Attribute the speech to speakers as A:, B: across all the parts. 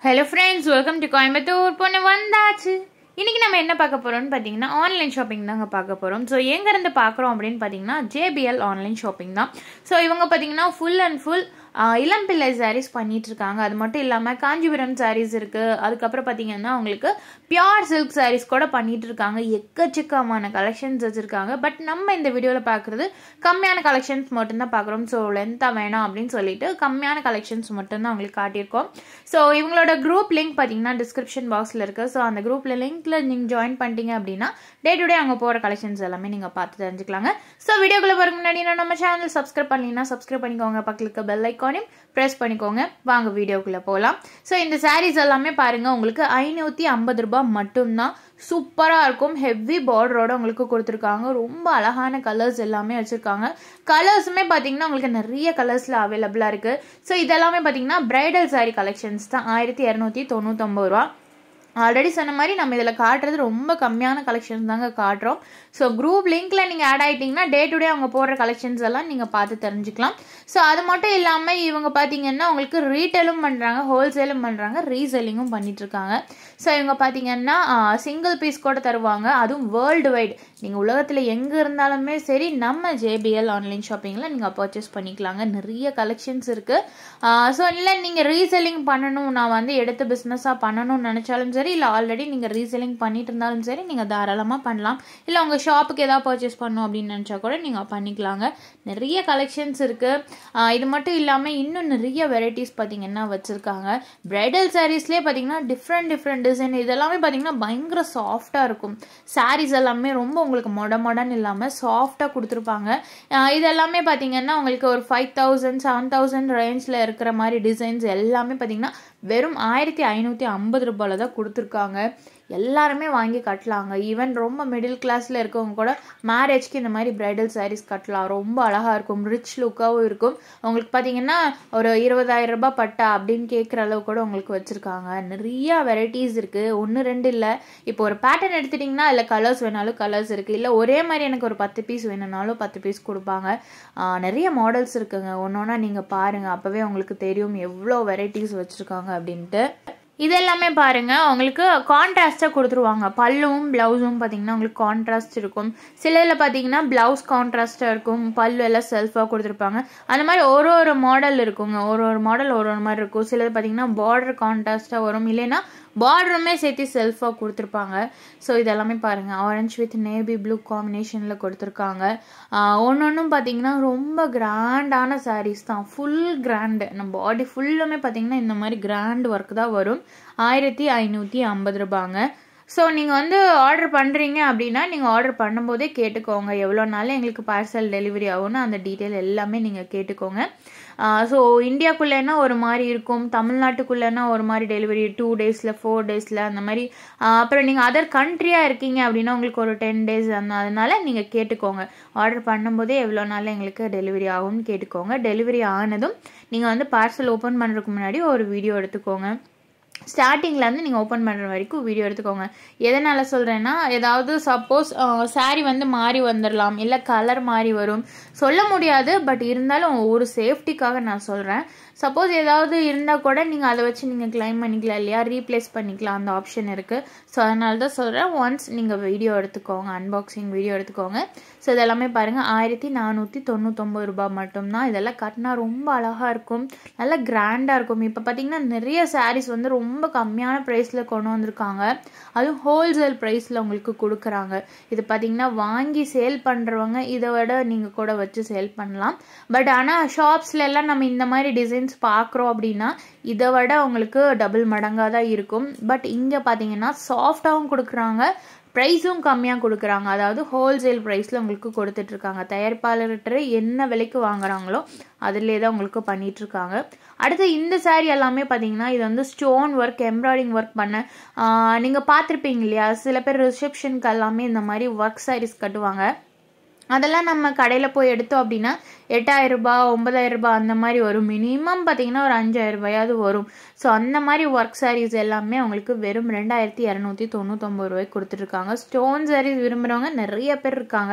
A: hello friends welcome to Coimbatore பொண்ணு வந்தாச்சு இன்னைக்கு நம்ம என்ன பார்க்க போறோம்னு பார்த்தீங்கன்னா ஆன்லைன் ஷாப்பிங் தாங்க பார்க்க போறோம் ஸோ எங்க இருந்து பார்க்குறோம் அப்படின்னு பார்த்தீங்கன்னா ஜேபிஎல் ஆன்லைன் ஷாப்பிங் தான் ஸோ இவங்க பார்த்தீங்கன்னா full and full Elampillai sarees பண்ணிட்டு இருக்காங்க அது மட்டும் இல்லாமல் காஞ்சிபுரம் சாரீஸ் இருக்கு அதுக்கப்புறம் பார்த்தீங்கன்னா உங்களுக்கு பியோர் சில்க் சாரீஸ் கூட பண்ணிட்டு இருக்காங்க எக்கச்சக்கமான கலெக்ஷன்ஸ் வச்சிருக்காங்க பட் நம்ம இந்த வீடியோவில் பார்க்குறது கம்மியான கலெக்ஷன்ஸ் மட்டும்தான் பார்க்குறோம் ஸோ லென்த்தாக வேணாம் அப்படின்னு சொல்லிட்டு கம்மியான கலெக்ஷன்ஸ் மட்டும்தான் உங்களுக்கு காட்டியிருக்கோம் ஸோ இவங்களோட குரூப் லிங்க் பார்த்தீங்கன்னா டிஸ்கிரிப்ஷன் பாக்ஸில் இருக்கு ஸோ அந்த குரூப்ல லிங்க்ல நீங்கள் ஜாயின் பண்ணிட்டீங்க அப்படின்னா டே டு டே அவங்க போகிற கலெக்ஷன்ஸ் எல்லாமே நீங்கள் பார்த்து தெரிஞ்சுக்கலாங்க ஸோ வீடியோக்குள்ள போகிறதுக்கு முன்னாடி நான் நம்ம சேனல் சப்ஸ்கிரைப் பண்ணீங்கன்னா சப்ஸ்கிரைப் பண்ணிக்கோங்க பக்கத்துக்கு பெல் ஐக்கானையும் ப்ரெஸ் பண்ணிக்கோங்க வாங்க வீடியோக்குள்ளே போகலாம் ஸோ இந்த சாரீஸ் எல்லாமே பாருங்க உங்களுக்கு ஐநூற்றி ஐம்பது ரூபாய் மட்டும்தான் சூப்பராக இருக்கும் ஹெவி பார்டரோட உங்களுக்கு கொடுத்துருக்காங்க ரொம்ப அழகான கலர்ஸ் எல்லாமே வச்சுருக்காங்க கலர்ஸுமே பார்த்தீங்கன்னா உங்களுக்கு நிறைய கலர்ஸில் அவைலபிளாக இருக்குது ஸோ இதெல்லாமே பார்த்தீங்கன்னா பிரைடல் சாரீ கலெக்ஷன்ஸ் தான் ஆயிரத்தி இரநூத்தி தொண்ணூத்தொம்பது ரூபா ஆல்ரெடி சொன்ன மாதிரி நம்ம இதில் காட்டுறது ரொம்ப கம்மியான கலெக்ஷன்ஸ் தாங்க காட்டுறோம் ஸோ குரூப் லிங்க்ல நீங்கள் ஆட் ஆகிட்டிங்கன்னா டே டு டே அவங்க போடுற கலெக்ஷன்ஸ் எல்லாம் நீங்கள் பார்த்து தெரிஞ்சுக்கலாம் ஸோ அது மட்டும் இல்லாமல் இவங்க பார்த்தீங்கன்னா உங்களுக்கு ரீட்டெயிலும் பண்ணுறாங்க ஹோல்சேலும் பண்ணுறாங்க ரீசெல்லிங்கும் பண்ணிட்டு இருக்காங்க ஸோ இவங்க பார்த்தீங்கன்னா சிங்கிள் பீஸ் கூட தருவாங்க அதுவும் வேர்ல்டு வைட் நீங்கள் உலகத்தில் எங்கே இருந்தாலுமே சரி நம்ம ஜேபிஎல் ஆன்லைன் ஷாப்பிங்கில் நீங்கள் பர்ச்சேஸ் பண்ணிக்கலாங்க நிறைய கலெக்ஷன்ஸ் இருக்குது ஸோ இல்லை நீங்கள் ரீசெல்லிங் பண்ணணும் நான் வந்து எடுத்து பிஸ்னஸாக பண்ணணும்னு நினச்சாலும் சரி இல்லை ஆல்ரெடி நீங்கள் ரீசெல்லிங் பண்ணிட்டு இருந்தாலும் சரி நீங்கள் தாராளமாக பண்ணலாம் இல்லை உங்கள் ஷாப்புக்கு ஏதாவது பர்ச்சேஸ் பண்ணணும் அப்படின்னு நினச்சா கூட நீங்கள் பண்ணிக்கலாங்க நிறைய கலெக்ஷன்ஸ் இருக்குது இது மட்டும் இல்லாமல் இன்னும் நிறைய வெரைட்டிஸ் பார்த்தீங்கன்னா வச்சுருக்காங்க பிரைடல் சாரீஸ்லேயே பார்த்தீங்கன்னா டிஃப்ரெண்ட் டிஃப்ரெண்ட் டிசைன் இதெல்லாமே பார்த்தீங்கன்னா பயங்கர சாஃப்டாக இருக்கும் சாரீஸ் எல்லாமே ரொம்ப உங்களுக்கு மொட மொடன்னு இல்லாமல் சாஃப்டாக கொடுத்துருப்பாங்க இது எல்லாமே பார்த்தீங்கன்னா உங்களுக்கு ஒரு ஃபைவ் தௌசண்ட் செவன் தௌசண்ட் ரேஞ்சில் இருக்கிற மாதிரி டிசைன்ஸ் எல்லாமே பார்த்தீங்கன்னா வெறும் ஆயிரத்தி ஐநூற்றி ஐம்பது ரூபாயில் தான் கொடுத்துருக்காங்க எல்லாருமே வாங்கி கட்டலாங்க ஈவன் ரொம்ப மிடில் கிளாஸில் இருக்கவங்க கூட மேரேஜ்க்கு இந்த மாதிரி பிரைடல் சாரீஸ் கட்டலாம் ரொம்ப அழகாக இருக்கும் ரிச் லுக்காகவும் இருக்கும் உங்களுக்கு பார்த்தீங்கன்னா ஒரு இருபதாயிரம் ரூபாய் பட்டா அப்படின்னு கேட்குற அளவு கூட உங்களுக்கு வச்சுருக்காங்க நிறைய வெரைட்டிஸ் இருக்குது ஒன்று ரெண்டு இல்லை இப்போ ஒரு பேட்டர்ன் எடுத்துட்டிங்கன்னா இல்லை கலர்ஸ் வேணாலும் கலர்ஸ் இருக்குது இல்லை ஒரே மாதிரி எனக்கு ஒரு பத்து பீஸ் வேணும்னாலும் பத்து பீஸ் கொடுப்பாங்க நிறைய மாடல்ஸ் இருக்குங்க ஒன்று ஒன்றா நீங்கள் பாருங்கள் அப்போவே உங்களுக்கு தெரியும் எவ்வளோ வெரைட்டிஸ் வச்சுருக்காங்க அப்படின்ட்டு இது எல்லாமே பாருங்க உங்களுக்கு கான்ட்ராஸ்டாக கொடுத்துருவாங்க பல்லுவும் ப்ளவுஸும் பார்த்தீங்கன்னா உங்களுக்கு கான்ட்ராஸ்ட் இருக்கும் சிலதில் பார்த்தீங்கன்னா ப்ளவுஸ் கான்ட்ராஸ்டாக இருக்கும் பல்லு எல்லாம் செல்ஃபாக கொடுத்துருப்பாங்க அந்த மாதிரி ஒரு ஒரு மாடல் இருக்குங்க ஒரு ஒரு மாடல் ஒரு ஒரு மாதிரி இருக்கும் சிலது பார்த்தீங்கன்னா பார்டர் கான்ட்ராஸ்டாக வரும் இல்லைன்னா பார்டருமே சேர்த்து செல்ஃபாக கொடுத்துருப்பாங்க ஸோ இதெல்லாமே பாருங்கள் ஆரஞ்ச் வித் நேவி ப்ளூ காம்பினேஷனில் கொடுத்துருக்காங்க ஒன்று ஒன்றும் பார்த்தீங்கன்னா ரொம்ப கிராண்டான சாரீஸ் தான் ஃபுல் கிராண்டு நம்ம பாடி ஃபுல்லுமே பார்த்தீங்கன்னா இந்த மாதிரி கிராண்ட் ஒர்க் தான் வரும் ஆயிரத்தி ஐநூற்றி ஐம்பது ரூபாங்க ஸோ நீங்கள் வந்து ஆர்டர் பண்ணுறீங்க அப்படின்னா நீங்கள் ஆர்டர் பண்ணும்போதே கேட்டுக்கோங்க எவ்வளோ நாள் எங்களுக்கு பார்சல் டெலிவரி ஆகும்னு அந்த டீட்டெயில் எல்லாமே நீங்கள் கேட்டுக்கோங்க ஸோ இந்தியாக்குள்ளேனா ஒரு மாதிரி இருக்கும் தமிழ்நாட்டுக்குள்ளேனா ஒரு மாதிரி டெலிவரி டூ டேஸில் ஃபோர் டேஸில் அந்த மாதிரி அப்புறம் நீங்கள் அதர் கண்ட்ரியாக இருக்கீங்க அப்படின்னா உங்களுக்கு ஒரு டென் டேஸ் அந்த அதனால நீங்கள் கேட்டுக்கோங்க ஆர்டர் பண்ணும்போதே எவ்வளோ நாள் எங்களுக்கு டெலிவரி ஆகும்னு கேட்டுக்கோங்க டெலிவரி ஆனதும் நீங்கள் வந்து பார்சல் ஓப்பன் பண்ணுறதுக்கு முன்னாடி ஒரு வீடியோ எடுத்துக்கோங்க ஸ்டார்டிங்லேருந்து நீங்கள் ஓப்பன் பண்ணுற வரைக்கும் வீடியோ எடுத்துக்கோங்க எதனால் சொல்கிறேன்னா ஏதாவது சப்போஸ் சாரீ வந்து மாறி வந்துடலாம் இல்லை கலர் மாறி வரும் சொல்ல முடியாது பட் இருந்தாலும் ஒரு சேஃப்டிக்காக நான் சொல்கிறேன் சப்போஸ் ஏதாவது இருந்தால் கூட நீங்கள் அதை வச்சு நீங்கள் கிளைம் பண்ணிக்கலாம் இல்லையா ரீப்ளேஸ் பண்ணிக்கலாம் அந்த ஆப்ஷன் இருக்குது ஸோ அதனால தான் சொல்கிறேன் ஒன்ஸ் நீங்கள் வீடியோ எடுத்துக்கோங்க அன்பாக்சிங் வீடியோ எடுத்துக்கோங்க ஸோ இதெல்லாமே பாருங்கள் ஆயிரத்தி நானூற்றி தொண்ணூத்தொம்பது ரூபாய் மட்டும்தான் இதெல்லாம் கட்டினா ரொம்ப அழகாக இருக்கும் நல்லா கிராண்டாக இருக்கும் இப்போ பார்த்தீங்கன்னா நிறைய சாரீஸ் வந்து ரொம்ப கம்மியான ப்ரைஸில் கொண்டு வந்திருக்காங்க அதுவும் ஹோல்சேல் ப்ரைஸில் உங்களுக்கு கொடுக்குறாங்க இது பார்த்தீங்கன்னா வாங்கி சேல் பண்ணுறவங்க இதை விட நீங்கள் கூட வச்சு சேல் பண்ணலாம் பட் ஆனால் ஷாப்ஸ்ல எல்லாம் நம்ம இந்த மாதிரி டிசைன்ஸ் பார்க்குறோம் அப்படின்னா இதை விட உங்களுக்கு டபுள் மடங்காக தான் இருக்கும் பட் இங்கே பார்த்தீங்கன்னா சாஃப்டாகவும் கொடுக்குறாங்க ப்ரைஸும் கம்மியாக கொடுக்குறாங்க அதாவது ஹோல்சேல் ப்ரைஸில் உங்களுக்கு கொடுத்துட்ருக்காங்க தயாரிப்பாளர்கிட்ட என்ன விலைக்கு வாங்குறாங்களோ அதிலே தான் உங்களுக்கு பண்ணிகிட்ருக்காங்க அடுத்து இந்த சாரீ எல்லாமே பார்த்தீங்கன்னா இது வந்து ஸ்டோன் ஒர்க் எம்ப்ராய்டிங் ஒர்க் பண்ண நீங்கள் பார்த்துருப்பீங்க இல்லையா சில பேர் ரிசப்ஷனுக்கு எல்லாமே இந்த மாதிரி ஒர்க் சாரீஸ் கட்டுவாங்க அதெல்லாம் நம்ம கடையில் போய் எடுத்தோம் அப்படின்னா எட்டாயிரம் ரூபாய் ஒன்பதாயிரம் ரூபாய் அந்த மாதிரி வரும் மினிமம் பார்த்தீங்கன்னா ஒரு அஞ்சாயிரம் ரூபாயாவது வரும் ஸோ அந்த மாதிரி ஒர்க் சாரீஸ் எல்லாமே அவங்களுக்கு வெறும் ரெண்டாயிரத்தி இரநூத்தி தொண்ணூத்தொம்பது ரூபாய்க்கு கொடுத்துட்ருக்காங்க ஸ்டோன் சாரீஸ் விரும்புகிறவங்க நிறைய பேர் இருக்காங்க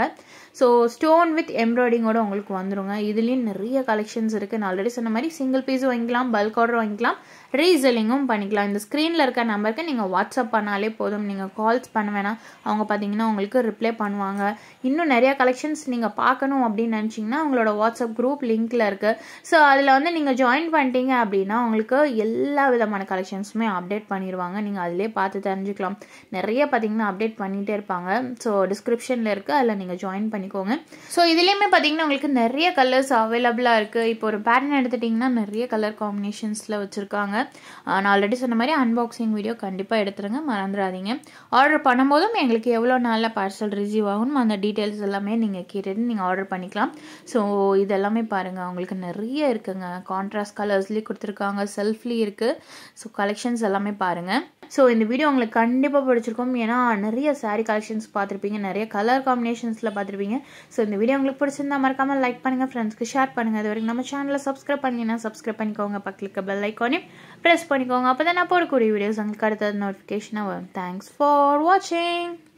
A: ஸோ ஸ்டோன் வித் எம்ப்ராய்டிங்கோட உங்களுக்கு வந்துருங்க இதுலேயும் நிறைய கலெக்ஷன்ஸ் இருக்குது நான் ஆல்ரெடி சொன்ன மாதிரி சிங்கிள் பீஸும் வாங்கிக்கலாம் பல்க் ஆர்டர் வாங்கிக்கலாம் ரீசெல்லிங்கும் பண்ணிக்கலாம் இந்த ஸ்க்ரீனில் இருக்க நம்பருக்கு நீங்கள் வாட்ஸ்அப் பண்ணாலே போதும் நீங்கள் கால்ஸ் பண்ண வேணாம் அவங்க பார்த்தீங்கன்னா உங்களுக்கு ரிப்ளை பண்ணுவாங்க இன்னும் நிறைய கலெக்ஷன்ஸ் நீங்கள் பார்க்கணும் அப்படின்னு நினச்சிங்கன்னா உங்களோட வாட்ஸ்அப் குரூப் லிங்க்கில் இருக்குது ஸோ அதில் வந்து நீங்கள் ஜாயின் பண்ணிட்டீங்க அப்படின்னா உங்களுக்கு எல்லா விதமான கலெக்ஷன்ஸுமே அப்டேட் பண்ணிடுவாங்க நீங்கள் அதிலே பார்த்து தெரிஞ்சுக்கலாம் நிறைய பார்த்தீங்கன்னா அப்டேட் பண்ணிகிட்டே இருப்பாங்க ஸோ டிஸ்கிரிப்ஷனில் இருக்குது அதில் நீங்கள் ஜாயின் பண்ணிக்கோங்க ஸோ இதுலேயுமே பார்த்தீங்கன்னா உங்களுக்கு நிறைய கலர்ஸ் அவைலபிளாக இருக்குது இப்போ ஒரு பேட்டர்ன் எடுத்துட்டிங்கன்னா நிறைய கலர் காம்பினேஷன்ஸில் வச்சுருக்காங்க நான் ஆல்ரெடி சொன்ன மாதிரி அன்பாக்சிங் வீடியோ கண்டிப்பாக எடுத்துருங்க மறந்துடாதீங்க ஆர்டர் பண்ணும்போதும் எங்களுக்கு எவ்வளோ நாளில் பார்சல் ரிசீவ் ஆகும் அந்த டீட்டெயில்ஸ் எல்லாமே நீங்கள் கேட்டுட்டு நீங்கள் ஆர்டர் பண்ணிக்கலாம் ஸோ இது எல்லாமே பாருங்கள் உங்களுக்கு நிறைய இருக்குங்க கான்ட்ராஸ்ட் கலர்ஸ்லேயும் கொடுத்துருக்காங்க செல்ஃப்லேயும் இருக்குது ஸோ கலெக்ஷன்ஸ் எல்லாமே பாருங்கள் ஸோ இந்த வீடியோ உங்களுக்கு கண்டிப்பாக பிடிச்சிருக்கும் ஏன்னா நிறைய சாரீ கலெக்ஷன்ஸ் பார்த்துருப்பீங்க நிறைய கலர் காம்பினேஷன்ஸில் பார்த்துருப்பீங்க ஸோ இந்த வீடியோ உங்களுக்கு பிடிச்சிருந்தா மறக்காமல் லைக் பண்ணுங்கள் ஃப்ரெண்ட்ஸ்க்கு ஷேர் பண்ணுங்கள் அது வரைக்கும் நம்ம சேனலை சப்ஸ்கிரைப் பண்ணிங்கன்னா சப்ஸ்கிரைப் பண்ணிக்கோங்க பக்கத்துக்கு பெல் ஐக்கானையும் ப்ரெஸ் பண்ணிக்கோங்க அப்போ தான் நான் போடக்கூடிய வீடியோஸ் உங்களுக்கு அடுத்தது நோட்டிஃபிகேஷனாக வரும் தேங்க்ஸ் ஃபார் வாட்சிங்